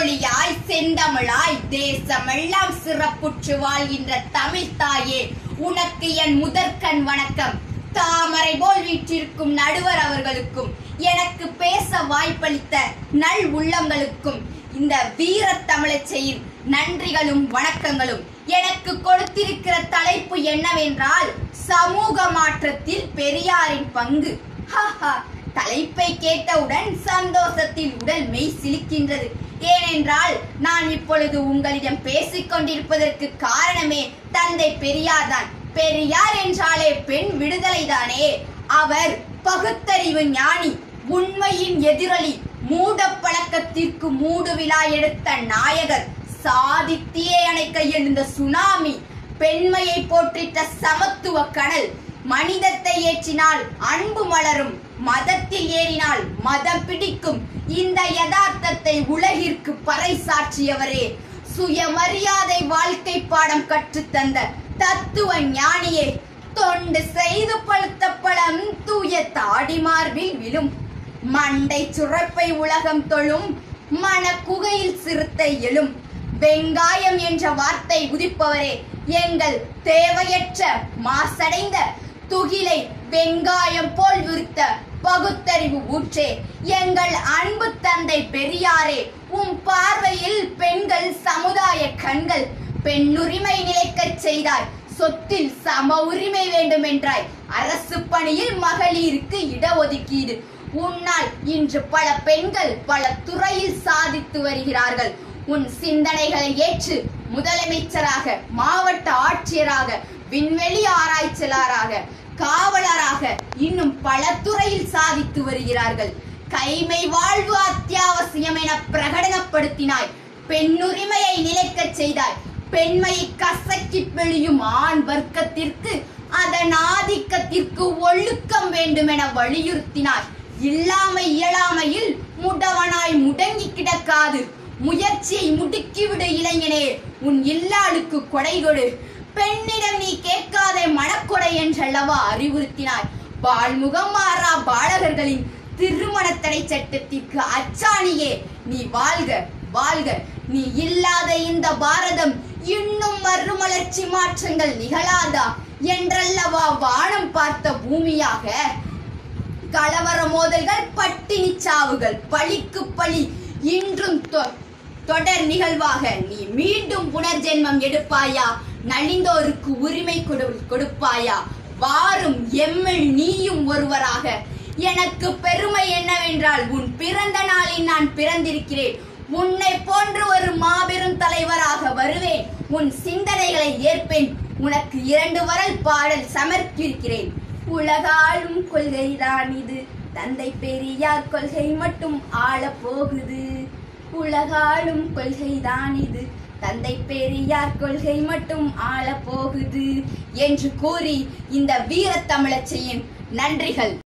செம்மொழியாய் செந்தமிழாய் தேசமெல்லாம் சிறப்புற்று வாழ்கின்ற தமிழ் தாயே உனக்கு என் முதற்கண் வணக்கம் தாமரை போல் வீற்றிருக்கும் நடுவர் அவர்களுக்கும் எனக்கு பேச வாய்ப்பளித்த நல் உள்ளங்களுக்கும் இந்த வீர தமிழச்சையின் நன்றிகளும் வணக்கங்களும் எனக்கு கொடுத்திருக்கிற தலைப்பு என்னவென்றால் சமூக மாற்றத்தில் பெரியாரின் பங்கு ஹஹா தலைப்பை கேட்டவுடன் சந்தோஷத்தில் உடல் மெய் சிலிக்கின்றது ஏனென்றால் நான் இப்பொழுது உங்களிடம் பேசிக் கொண்டிருப்பதற்கு காரணமே தந்தை பெரியார் தான் பெரியார் என்றாலே பெண் விடுதலை தானே அவர் பகுத்தறிவு ஞானி உண்மையின் எதிரொலி மூட பழக்கத்திற்கு மூடு விழா எடுத்த நாயகர் சாதி தீயை அணைக்க எழுந்த சுனாமி பெண்மையை போற்றிட்ட சமத்துவ கடல் மனிதத்தை ஏற்றினால் அன்பு மலரும் மதத்தில் ஏறினால் மதம் பிடிக்கும் இந்த யதார்த்தத்தை உலகிற்கு பறைசாற்றியவரே சுயமரியாதை வாழ்க்கை பாடம் கற்றுத்தந்த தத்துவ ஞானியே தொண்டு செய்து பழுத்த பழம் தூய தாடி மார்பில் விழும் மண்டை சுரப்பை உலகம் தொழும் மன குகையில் சிறுத்தை எழும் வெங்காயம் என்ற வார்த்தை உதிப்பவரே எங்கள் தேவையற்ற மாசடைந்த துகிலை வெங்காயம் போல் விருத்த பகுத்தறிவு ஊற்றே எங்கள் அன்பு தந்தை பெரியாரே உம் பார்வையில் பெண்கள் சமுதாய கண்கள் பெண்ணுரிமை நிலைக்கச் செய்தாய் சொத்தில் சம உரிமை வேண்டும் என்றாய் அரசு பணியில் மகளிருக்கு இடஒதுக்கீடு உன்னால் இன்று பல பெண்கள் பல துறையில் சாதித்து வருகிறார்கள் உன் சிந்தனைகளை ஏற்று முதலமைச்சராக மாவட்ட ஆட்சியராக விண்வெளி ஆராய்ச்சியாளராக காவலராக இன்னும் பல துறையில் சாதித்து வருகிறார்கள் கைமை வாழ்வு அத்தியாவசியம் என பிரகடனப்படுத்தினாய் பெண்ணுரிமையை நிலைக்கச் செய்தாய் பெண்மையை கசக்கி பிழியும் ஆண் வர்க்கத்திற்கு அதன் ஆதிக்கத்திற்கு ஒழுக்கம் வேண்டும் என வலியுறுத்தினாய் இல்லாமை இயலாமையில் முடவனாய் முடங்கி கிடக்காது முயற்சியை முடுக்கிவிடு இளைஞனே உன் இல்லாளுக்கு கொடை கொடு பெண்ணிடம் நீ கேட்காத மனக்கொடை என்றல்லவா அறிவுறுத்தினாய் பால்முகம் மாறா பாலகர்களின் திருமண தடை சட்டத்திற்கு அச்சாணியே நீ வாழ்க வாழ்க நீ இல்லாத இந்த பாரதம் இன்னும் மறுமலர்ச்சி மாற்றங்கள் நிகழாதா என்றல்லவா வானம் பார்த்த பூமியாக கலவர மோதல்கள் பட்டினி சாவுகள் பழிக்கு பழி இன்றும் தொ- தொடர் நிகழ்வாக நீ மீண்டும் புனர்ஜென்மம் எடுப்பாயா நலிந்தோருக்கு உரிமை கொடு கொடுப்பாயா வாரும் எம்மில் நீயும் ஒருவராக எனக்கு பெருமை என்னவென்றால் உன் பிறந்த நாளில் நான் பிறந்திருக்கிறேன் உன்னை போன்று ஒரு மாபெரும் தலைவராக வருவேன் உன் சிந்தனைகளை ஏற்பேன் உனக்கு இரண்டு வரல் பாடல் சமர்ப்பிக்கிறேன் உலகாளும் கொள்கைதான் இது தந்தை பெரியார் கொள்கை மட்டும் ஆள போகுது உலகாளும் கொள்கைதான் இது தந்தை பெரியார் கொள்கை மட்டும் ஆள போகுது என்று கூறி இந்த வீர தமிழச்சியின் நன்றிகள்